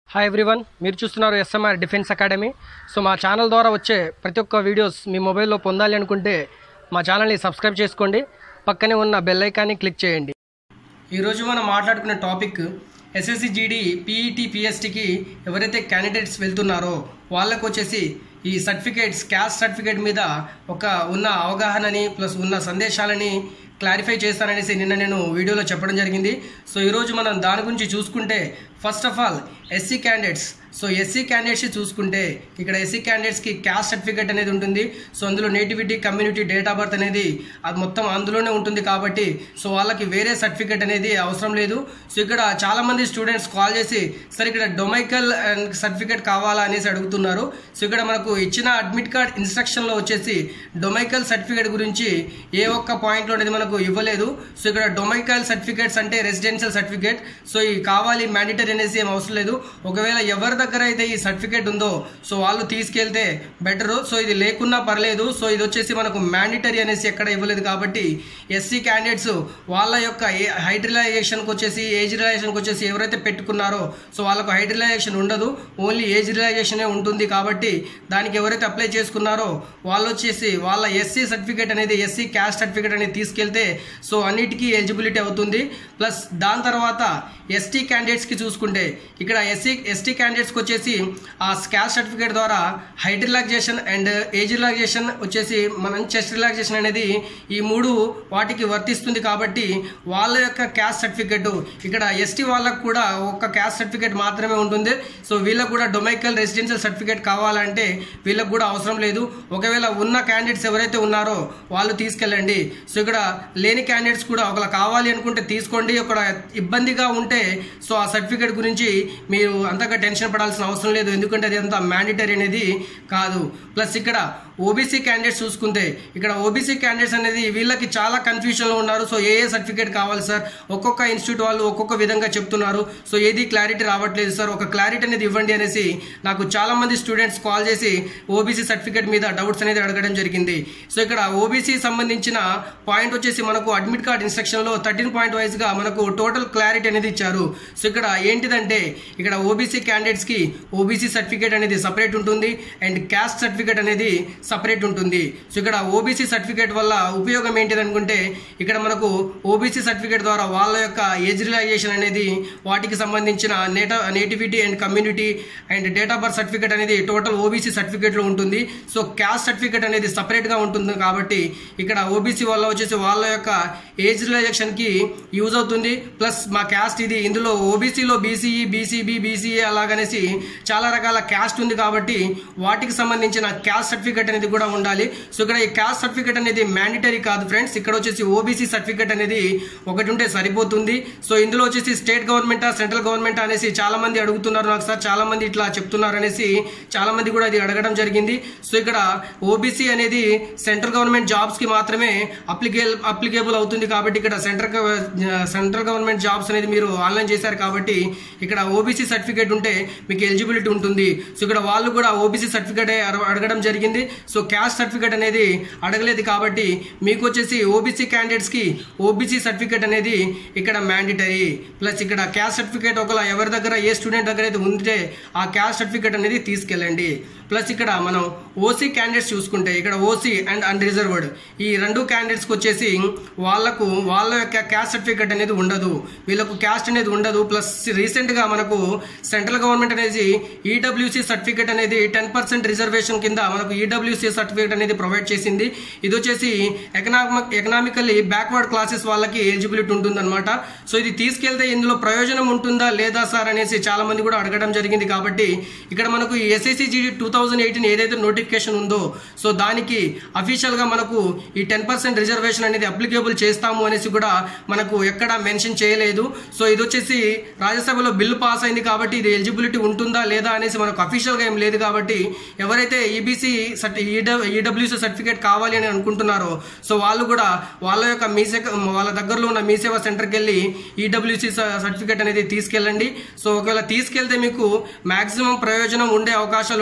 hi everyone మీరు చూస్తున్నారు SMR defence academy so మా ఛానల్ ద్వారా వచ్చే ప్రతి ఒక్క వీడియోస్ మీ మొబైల్లో పొందాలి అనుకుంటే మా ఛానల్ని సబ్స్క్రైబ్ చేసుకోండి పక్కనే ఉన్న బెల్ ఐకాన్ని క్లిక్ చేయండి ఈరోజు మనం మాట్లాడుకునే టాపిక్ ఎస్ఎస్సి జీడీ పీఈటీ పిఎస్టీకి ఎవరైతే క్యాండిడేట్స్ వెళ్తున్నారో వాళ్ళకు వచ్చేసి ఈ సర్టిఫికేట్స్ క్యాస్ట్ సర్టిఫికేట్ మీద ఒక ఉన్న అవగాహనని ప్లస్ ఉన్న సందేశాలని క్లారిఫై చేస్తాననేసి నిన్న నేను వీడియోలో చెప్పడం జరిగింది సో ఈరోజు మనం దాని గురించి చూసుకుంటే first of all SC candidates so SC candidates చూసుకుంటే ఇక్కడ ఎస్సీ క్యాండిడేట్స్కి క్యాస్ట్ సర్టిఫికేట్ అనేది ఉంటుంది సో అందులో nativity community date of birth అనేది అది మొత్తం అందులోనే ఉంటుంది కాబట్టి సో వాళ్ళకి వేరే సర్టిఫికేట్ అనేది అవసరం లేదు సో ఇక్కడ చాలామంది స్టూడెంట్స్ కాల్ చేసి సార్ ఇక్కడ డొమైకల్ అండ్ సర్టిఫికేట్ కావాలా అనేసి అడుగుతున్నారు సో ఇక్కడ మనకు ఇచ్చిన అడ్మిట్ కార్డ్ ఇన్స్ట్రక్షన్లో వచ్చేసి డొమైకల్ సర్టిఫికేట్ గురించి ఏ ఒక్క పాయింట్లో అనేది మనకు ఇవ్వలేదు సో ఇక్కడ డొమైకల్ సర్టిఫికేట్స్ అంటే రెసిడెన్షియల్ సర్టిఫికేట్ సో ఈ కావాలి మ్యాండేటరీ అనేసి ఏం అవసరం లేదు ఒకవేళ ఎవరి దగ్గర అయితే ఈ సర్టిఫికేట్ ఉందో సో వాళ్ళు తీసుకెళ్తే బెటరు సో ఇది లేకున్నా పర్లేదు సో ఇది వచ్చేసి మనకు మ్యాండేటరీ అనేసి ఎక్కడ ఇవ్వలేదు కాబట్టి ఎస్సీ క్యాండిడేట్స్ వాళ్ళ యొక్క హైట్ రిలైజేషన్కి వచ్చేసి ఏజ్ రిలైజేషన్కి వచ్చేసి ఎవరైతే పెట్టుకున్నారో సో వాళ్ళకు హైట్ రిలైజేషన్ ఉండదు ఓన్లీ ఏజ్ రిలైజేషనే ఉంటుంది కాబట్టి దానికి ఎవరైతే అప్లై చేసుకున్నారో వాళ్ళు వచ్చేసి వాళ్ళ ఎస్సీ సర్టిఫికేట్ అనేది ఎస్సీ క్యాస్ట్ సర్టిఫికేట్ అనేది తీసుకెళ్తే సో అన్నిటికీ ఎలిజిబిలిటీ అవుతుంది ప్లస్ దాని తర్వాత ఎస్టీ క్యాండిడేట్స్కి చూసుకుంటే ఇక్కడ ఎస్సీ ఎస్టీ క్యాండిడేట్స్కి వచ్చేసి ఆ క్యాస్ట్ సర్టిఫికేట్ ద్వారా height relaxation and age relaxation వచ్చేసి మనం చెస్ట్ రిలాక్సేషన్ అనేది ఈ మూడు వాటికి వర్తిస్తుంది కాబట్టి వాళ్ళ యొక్క క్యాస్ట్ సర్టిఫికేట్ ఇక్కడ ఎస్టీ వాళ్ళకు కూడా ఒక క్యాస్ట్ సర్టిఫికేట్ మాత్రమే ఉంటుంది సో వీళ్ళకు కూడా డొమైకల్ రెసిడెన్షియల్ సర్టిఫికేట్ కావాలంటే వీళ్ళకు కూడా అవసరం లేదు ఒకవేళ ఉన్న క్యాండిడేట్స్ ఎవరైతే ఉన్నారో వాళ్ళు తీసుకెళ్ళండి సో ఇక్కడ లేని క్యాండిడేట్స్ కూడా ఒకవేళ కావాలి అనుకుంటే తీసుకోండి ఒక ఇబ్బందిగా ఉంటే సో ఆ సర్టిఫికేట్ గురించి మీరు అంతగా టెన్షన్ పడాల్సిన అవసరం లేదు ఎందుకంటే అది అంత మ్యాండేటరీ అనేది కాదు ప్లస్ ఇక్కడ ఓబీసీ క్యాండిడేట్స్ చూసుకుంటే ఇక్కడ ఓబీసీ క్యాండిడేట్స్ అనేది వీళ్ళకి చాలా కన్ఫ్యూషన్లో ఉన్నారు సో ఏ ఏ సర్టిఫికేట్ కావాలి సార్ ఒక్కొక్క ఇన్స్టిట్యూట్ వాళ్ళు ఒక్కొక్క విధంగా చెప్తున్నారు సో ఏది క్లారిటీ రావట్లేదు సార్ ఒక క్లారిటీ అనేది ఇవ్వండి అనేసి నాకు చాలా మంది స్టూడెంట్స్ కాల్ చేసి ఓబీసీ సర్టిఫికేట్ మీద డౌట్స్ అనేది అడగడం జరిగింది సో ఇక్కడ ఓబీసీ సంబంధించిన పాయింట్ వచ్చేసి మనకు అడ్మిట్ కార్డ్ ఇన్స్ట్రక్షన్లో థర్టీన్ పాయింట్ వైజ్గా మనకు టోటల్ క్లారిటీ అనేది ఇచ్చారు సో ఇక్కడ ఏంటిదంటే ఇక్కడ ఓబీసీ క్యాండిడేట్స్కి ఓబీసీ సర్టిఫికేట్ అనేది సపరేట్ ఉంటుంది అండ్ క్యాస్ట్ సర్టిఫికేట్ అనేది సపరేట్ ఉంటుంది సో ఇక్కడ ఓబీసీ సర్టిఫికేట్ వల్ల ఉపయోగం ఏంటిది అనుకుంటే ఇక్కడ మనకు ఓబీసీ సర్టిఫికేట్ ద్వారా వాళ్ళ యొక్క ఏజ్ రిలైజేషన్ అనేది వాటికి సంబంధించిన నేట nativity and community and date of birth certificate అనేది టోటల్ ఓబీసీ సర్టిఫికేట్లో ఉంటుంది సో క్యాస్ట్ సర్టిఫికేట్ అనేది సపరేట్గా ఉంటుంది కాబట్టి ఇక్కడ ఓబీసీ వల్ల వచ్చేసి వాళ్ళ యొక్క ఏజ్ రిలైజేషన్కి యూజ్ అవుతుంది ప్లస్ మా క్యాస్ట్ ఇది ఇందులో ఓబీసీలో బీసీఈ బీసీబీ బీసీఏ అలాగనేసి చాలా రకాల క్యాస్ట్ ఉంది కాబట్టి వాటికి సంబంధించిన క్యాస్ట్ సర్టిఫికేట్ అనేది కూడా ఉండాలి సో ఇక్కడ ఈ క్యాస్ట్ సర్టిఫికేట్ అనేది మ్యాండేటరీ కాదు ఫ్రెండ్స్ ఇక్కడ వచ్చేసి ఓబీసీ సర్టిఫికేట్ అనేది ఒకటి ఉంటే సరిపోతుంది సో ఇందులో వచ్చేసి స్టేట్ గవర్నమెంటా సెంట్రల్ గవర్నమెంట్ అనేసి చాలా మంది అడుగుతున్నారు నాకు సార్ చాలా మంది ఇట్లా చెప్తున్నారు అనేసి చాలా మంది కూడా ఇది అడగడం జరిగింది సో ఇక్కడ ఓబీసీ అనేది సెంట్రల్ గవర్నమెంట్ జాబ్స్ కి మాత్రమే అప్లికేబుల్ అప్లికేబుల్ అవుతుంది కాబట్టి ఇక్కడ సెంట్రల్ సెంట్రల్ గవర్నమెంట్ జాబ్స్ అనేది మీరు ఆన్లైన్ చేశారు కాబట్టి ఇక్కడ ఓబీసీ సర్టిఫికేట్ ఉంటే మీకు ఎలిజిబిలిటీ ఉంటుంది సో ఇక్కడ వాళ్ళు కూడా ఓబీసీ సర్టిఫికేట్ అడగడం జరిగింది సో క్యాస్ట్ సర్టిఫికేట్ అనేది అడగలేదు కాబట్టి మీకు వచ్చేసి ఓబీసీ క్యాండిడేట్స్కి ఓబీసీ సర్టిఫికేట్ అనేది ఇక్కడ మ్యాండేటరీ ప్లస్ ఇక్కడ క్యాస్ట్ సర్టిఫికేట్ ఒకవేళ ఎవరి దగ్గర ఏ స్టూడెంట్ దగ్గర అయితే ఉంటే ఆ క్యాస్ట్ సర్టిఫికేట్ అనేది తీసుకెళ్ళండి ప్లస్ ఇక్కడ మనం ఓసీ క్యాండిడేట్స్ చూసుకుంటే ఇక్కడ ఓసీ అండ్ అన్రిజర్వ్డ్ ఈ రెండు క్యాండిడేట్స్కి వచ్చేసి వాళ్ళకు వాళ్ళ యొక్క క్యాస్ట్ సర్టిఫికేట్ అనేది ఉండదు వీళ్ళకు క్యాస్ట్ అనేది ఉండదు ప్లస్ రీసెంట్గా మనకు సెంట్రల్ గవర్నమెంట్ అనేది ఈడబ్ల్యూసీ సర్టిఫికేట్ అనేది టెన్ పర్సెంట్ రిజర్వేషన్ కింద మనకు ఈడబ్ల్యూసీ సర్టిఫికేట్ అనేది ప్రొవైడ్ చేసింది ఇది వచ్చేసి ఎకనామిక్ ఎకనామికల్లీ బ్యాక్వర్డ్ క్లాసెస్ వాళ్ళకి ఎలిజిబిలిటీ ఉంటుందన్నమాట సో ఇది తీసుకెళ్తే ఇందులో ప్రయోజనం ఉంటుందా లేదా సార్ అనేసి చాలా మంది కూడా అడగడం జరిగింది కాబట్టి ఇక్కడ మనకు ఈ SSC GD two thousand eighteen ఏదైతే నోటిఫికేషన్ ఉందో సో దానికి అఫీషియల్గా మనకు ఈ టెన్ పర్సెంట్ రిజర్వేషన్ అనేది అప్లికేబుల్ చేస్తాము అనేసి కూడా మనకు ఎక్కడ మెన్షన్ చేయలేదు సో ఇది వచ్చేసి రాజ్యసభలో బిల్లు పాస్ అయింది కాబట్టి ఇది ఎలిజిబిలిటీ ఉంటుందా లేదా అనేసి మనకు అఫీషియల్గా ఏం లేదు కాబట్టి ఎవరైతే ఈబీసీ సర్టి ఈడబ్ల్యూసీ సర్టిఫికేట్ కావాలి అని అనుకుంటున్నారో సో వాళ్ళు కూడా వాళ్ళ యొక్క మీసే వాళ్ళ దగ్గరలో ఉన్న మీ సేవా సెంటర్కి వెళ్ళి ఈడబ్ల్యూసీ సర్టిఫికేట్ అనేది తీసుకెళ్ళండి సో ఒకవేళ తీసుకెళ్తే మీకు మాక్సిమం ప్రయోజనం ఉండే అవకాశాలు ఉంటుంది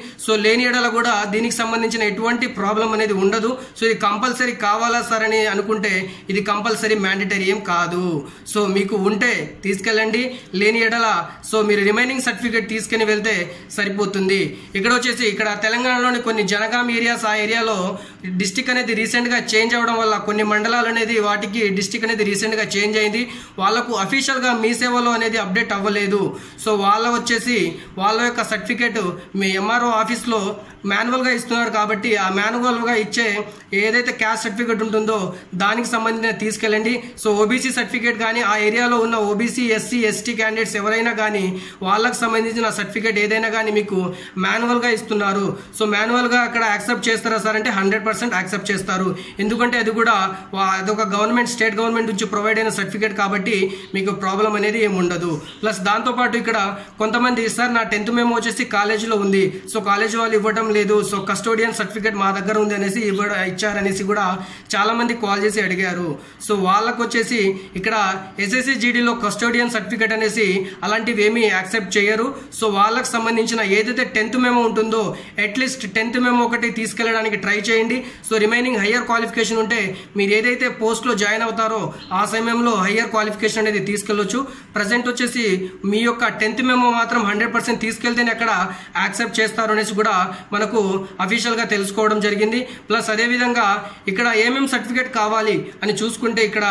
సో లేని ఎడల కూడా దీనికి సంబంధించిన ఎటువంటి ప్రాబ్లం అనేది ఉండదు సో ఇది కంపల్సరీ కావాలా సార్ అని అనుకుంటే ఇది కంపల్సరీ మ్యాండేటరీ ఏం కాదు సో మీకు ఉంటే తీసుకెళ్ళండి లేని ఎడల సో మీరు రిమైనింగ్ సర్టిఫికేట్ తీసుకుని వెళ్తే సరిపోతుంది ఇక్కడ వచ్చేసి ఇక్కడ తెలంగాణలోని కొన్ని జనగాం ఏరియాస్ ఆ ఏరియాలో డిస్టిక్ అనేది రీసెంట్గా చేంజ్ అవ్వడం వల్ల కొన్ని మండలాలు అనేది వాటికి డిస్టిక్ అనేది రీసెంట్గా చేంజ్ అయింది వాళ్ళకు అఫీషియల్గా మీ సేవలో అనేది అప్డేట్ అవ్వలేదు సో వాళ్ళ వచ్చేసి వాళ్ళ యొక్క సర్టిఫికేట్ మీ ఎంఆర్ఓ ఆఫీస్లో మాన్యువల్గా ఇస్తున్నారు కాబట్టి ఆ మాన్యువల్గా ఇచ్చే ఏదైతే క్యాస్ట్ సర్టిఫికేట్ ఉంటుందో దానికి సంబంధించిన తీసుకెళ్ళండి సో ఓబీసీ సర్టిఫికేట్ కానీ ఆ ఏరియాలో ఉన్న ఓబీసీ ఎస్సీ ఎస్టీ క్యాండిడేట్స్ ఎవరైనా కానీ వాళ్ళకి సంబంధించిన సర్టిఫికేట్ ఏదైనా కానీ మీకు మాన్యువల్గా ఇస్తున్నారు సో మాన్యువల్గా అక్కడ యాక్సెప్ట్ చేస్తారా సార్ అంటే హండ్రెడ్ పర్సెంట్ యాక్సెప్ట్ చేస్తారు ఎందుకంటే అది కూడా వా- అదొక గవర్నమెంట్ స్టేట్ గవర్నమెంట్ నుంచి ప్రొవైడ్ అయిన సర్టిఫికేట్ కాబట్టి మీకు ప్రాబ్లం అనేది ఏమి ఉండదు ప్లస్ దాంతోపాటు ఇక్కడ కొంతమంది సార్ నా టెన్త్ మేము వచ్చేసి కాలేజీలో ఉంది సో కాలేజీ వాళ్ళు ఇవ్వడం లేదు సో కస్టోడియన్ సర్టిఫికేట్ మా దగ్గర ఉంది అనేసి ఇవ్వడ ఇచ్చారనేసి కూడా చాలా మంది కాల్ చేసి అడిగారు సో వాళ్ళకు వచ్చేసి ఇక్కడ ఎస్ఎస్సి జీడీలో కస్టోడియన్ సర్టిఫికేట్ అనేసి అలాంటివి ఏమీ యాక్సెప్ట్ చేయరు సో వాళ్ళకి సంబంధించిన ఏదైతే టెన్త్ మెమో ఉంటుందో అట్లీస్ట్ టెన్త్ మెమో ఒకటి తీసుకెళ్ళడానికి ట్రై చేయండి సో రిమైనింగ్ హయ్యర్ క్వాలిఫికేషన్ ఉంటే మీరు ఏదైతే పోస్ట్లో జాయిన్ అవుతారో ఆ సమయంలో హయ్యర్ క్వాలిఫికేషన్ అనేది తీసుకెళ్ళొచ్చు ప్రజెంట్ వచ్చేసి మీ యొక్క టెన్త్ మెమో మాత్రం హండ్రెడ్ పర్సెంట్ తీసుకెళ్తేనే అక్కడ యాక్సెప్ట్ చేస్తారు అనేసి కూడా మనకు అఫీషియల్గా తెలుసుకోవడం జరిగింది ప్లస్ అదేవిధంగా ఇక్కడ ఏమేమి సర్టిఫికేట్ కావాలి అని చూసుకుంటే ఇక్కడ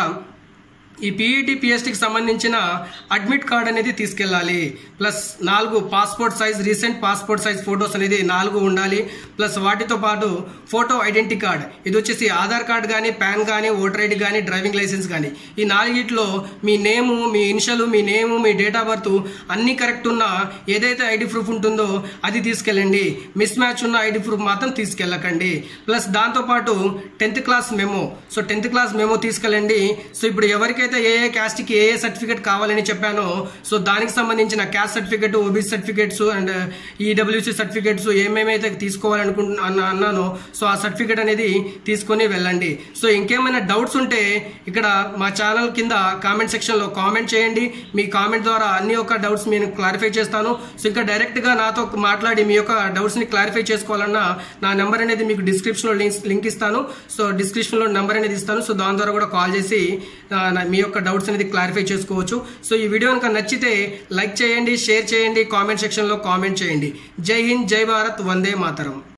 ఈ పీఈటీ పిఎస్టీకి సంబంధించిన అడ్మిట్ కార్డ్ అనేది తీసుకెళ్ళాలి ప్లస్ నాలుగు passport size recent passport size photos అనేది నాలుగు ఉండాలి ప్లస్ వాటితో పాటు ఫోటో ఐడెంటిటీ కార్డ్ ఇది వచ్చేసి ఆధార్ కార్డ్ కానీ పాన్ కానీ ఓటర్ ఐడి కానీ డ్రైవింగ్ లైసెన్స్ కానీ ఈ నాలుగిట్లో మీ నేము మీ ఇనిషియల్ మీ నేము మీ డేట్ ఆఫ్ బర్త్ అన్నీ కరెక్ట్ ఉన్న ఏదైతే ఐడి ప్రూఫ్ ఉంటుందో అది తీసుకెళ్ళండి మిస్ మ్యాచ్ ఉన్న ఐడి ప్రూఫ్ మాత్రం తీసుకెళ్ళకండి ప్లస్ దాంతోపాటు tenth class memo so tenth class memo తీసుకెళ్ళండి సో ఇప్పుడు ఎవరికైతే ఏ ఏ క్యాస్ట్కి ఏ ఏ సర్టిఫికేట్ కావాలని చెప్పానో సో దానికి సంబంధించిన caste certificate OBC certificates and EWC certificates ఏమేమైతే తీసుకోవాలనుకుంటున్నా అన్న అన్నానో సో ఆ సర్టిఫికేట్ అనేది తీసుకొని వెళ్ళండి సో ఇంకేమైనా డౌట్స్ ఉంటే ఇక్కడ మా ఛానల్ కింద కామెంట్ సెక్షన్లో కామెంట్ చేయండి మీ కామెంట్ ద్వారా అన్ని యొక్క డౌట్స్ నేను క్లారిఫై చేస్తాను సో ఇంకా డైరెక్ట్గా నాతో మాట్లాడి మీ యొక్క డౌట్స్ని క్లారిఫై చేసుకోవాలన్నా నా నెంబర్ అనేది మీకు డిస్క్రిప్షన్లో లింక్ లింక్ ఇస్తాను సో డిస్క్రిప్షన్లో నెంబర్ అనేది ఇస్తాను సో దాని ద్వారా కూడా కాల్ చేసి ఆ, నా- మీ యొక్క డౌట్స్ అనేది క్లారిఫై చేసుకోవచ్చు సో ఈ వీడియో కనుక నచ్చితే లైక్ చేయండి షేర్ చేయండి కామెంట్ సెక్షన్లో కామెంట్ చేయండి జై హింద్ జై భారత్ వందే మాతరం